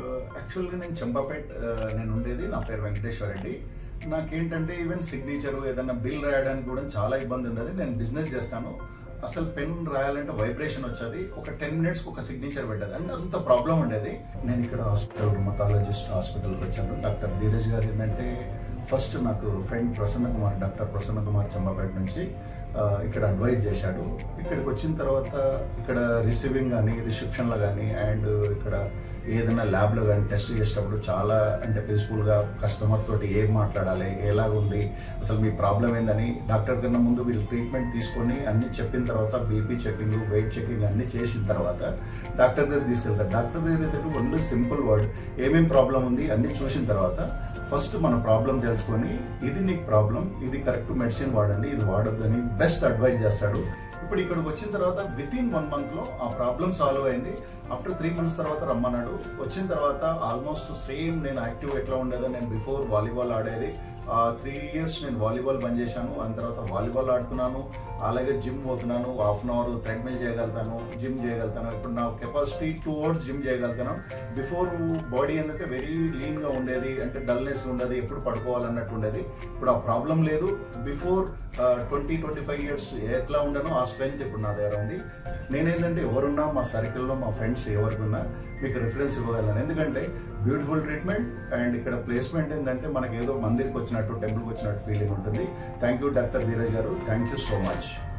యాక్చువల్గా నేను చంపాపేట్ ఆ, నేను ఉండేది నా పేరు వెంకటేశ్వర రెడ్డి నాకేంటంటే ఈవెన్ సిగ్నేచర్ ఏదైనా బిల్ రాయడానికి కూడా చాలా ఇబ్బంది ఉండదు నేను బిజినెస్ చేస్తాను అసలు పెన్ రాయాలంటే వైబ్రేషన్ వచ్చేది ఒక టెన్ మినిట్స్ ఒక సిగ్నేచర్ పెట్టేది అంటే అంత ప్రాబ్లం ఉండేది నేను ఇక్కడ హాస్పిటల్ రుమటాలజిస్ట్ హాస్పిటల్కి వచ్చాను డాక్టర్ ధీరజ్ గారు ఏంటంటే ఫస్ట్ నాకు ఫ్రెండ్ ప్రసన్న కుమార్ డాక్టర్ ప్రసన్న కుమార్ చంబాపేట నుంచి ఆ, ఇక్కడ అడ్వైజ్ చేశాడు ఇక్కడికి వచ్చిన తర్వాత ఇక్కడ రిసీవింగ్ కానీ రిసెప్షన్లో కానీ అండ్ ఇక్కడ ఏదైనా ల్యాబ్లో కానీ టెస్ట్ చేసేటప్పుడు చాలా అంటే పీస్ఫుల్గా కస్టమర్ తోటి ఏం మాట్లాడాలి ఎలాగుంది అసలు మీ ప్రాబ్లం ఏందని డాక్టర్ కన్నా ముందు వీళ్ళు ట్రీట్మెంట్ తీసుకొని అన్ని చెప్పిన తర్వాత బీపీ చెకింగ్ వెయిట్ చెకింగ్ అన్ని చేసిన తర్వాత డాక్టర్ దగ్గర తీసుకెళ్తారు డాక్టర్ దగ్గర అయితే ఓన్లీ సింపుల్ వర్డ్ ఏమేం ప్రాబ్లం ఉంది అన్ని చూసిన తర్వాత ఫస్ట్ మన ప్రాబ్లం తెలుసుకొని ఇది నీకు ప్రాబ్లం ఇది కరెక్ట్ మెడిసిన్ వాడండి ఇది వాడొద్దని బెస్ట్ అడ్వైజ్ చేస్తాడు ఇప్పుడు ఇక్కడికి వచ్చిన తర్వాత విత్ ఇన్ వన్ మంత్ లో ఆ ప్రాబ్లం సాల్వ్ అయింది ఆఫ్టర్ త్రీ మంత్స్ తర్వాత రమ్మన్నాడు వచ్చిన తర్వాత ఆల్మోస్ట్ సేమ్ నేను యాక్టివ్ ఎట్లా ఉండేదో నేను బిఫోర్ వాలీబాల్ ఆడేది త్రీ ఇయర్స్ నేను వాలీబాల్ బంద్ చేశాను ఆ తర్వాత వాలీబాల్ ఆడుతున్నాను అలాగే జిమ్ పోతున్నాను హాఫ్ అన్ అవర్ థ్రెడ్మిల్ చేయగలుగుతాను జిమ్ చేయగలుగుతాను ఇప్పుడు నా కెపాసిటీ టూ అవర్స్ జిమ్ చేయగలుగుతాను బిఫోర్ బాడీ ఏంటంటే వెరీ లీన్ గా ఉండేది అంటే డల్నెస్ ఉండేది ఎప్పుడు పడుకోవాలన్నట్టు ఉండేది ఇప్పుడు ఆ ప్రాబ్లం లేదు before twenty twenty five years ఎట్లా ఉండనో ఆ స్ట్రెంగ్త్ ఇప్పుడు నా దగ్గర ఉంది నేనేంటంటే ఎవరున్నా మా సర్కిల్లో మా ఫ్రెండ్స్ ఎవరికున్నా మీకు రిఫరెన్స్ ఇవ్వగలను ఎందుకంటే బ్యూటిఫుల్ ట్రీట్మెంట్ అండ్ ఇక్కడ ప్లేస్మెంట్ ఏంటంటే మనకి ఏదో మందిరికి వచ్చినట్టు టెంపుల్కి వచ్చినట్టు ఫీలింగ్ ఉంటుంది థ్యాంక్ యూ డాక్టర్ ధీరజ్ గారు థ్యాంక్ యూ సో మచ్